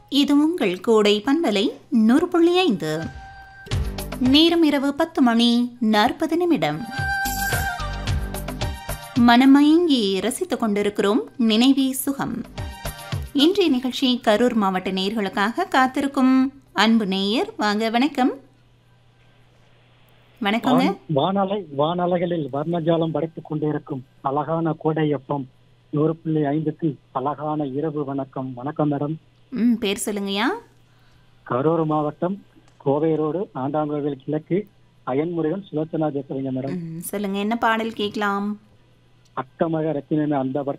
இது உங்கள் கோடை பண்பலை நூறு புள்ளி ஐந்து நேரம் இரவு பத்து மணி நாற்பது நிமிடம் மனமயங்கி ரசித்துக் கொண்டிருக்கிறோம் நினைவே சுகம் இன்றைய நிகழ்ச்சி கரூர் மாவட்ட நேயர்களுக்காக காத்திருக்கும் அன்பு நேயர் வாங்க வணக்கம் வணக்கங்க வான்- வானலை வானலைகளில் வர்ணஜாலம் படைத்துக் கொண்டிருக்கும் அழகான கோடையப்பம் நூறு புள்ளி ஐந்துக்கு அழகான இரவு வணக்கம் வணக்கம் மேடம் ம் பேர் சொல்லுங்கய்யா கரூர் மாவட்டம் கோவை ரோடு ஆண்டாங்கோவில் கிழக்கு அயன்முருகன் சுலோச்சனா பேசுறீங்க மேடம் ம், சொல்லுங்க என்ன பாடல் கேட்கலாம் அக்கமக ரத்தினமே அந்த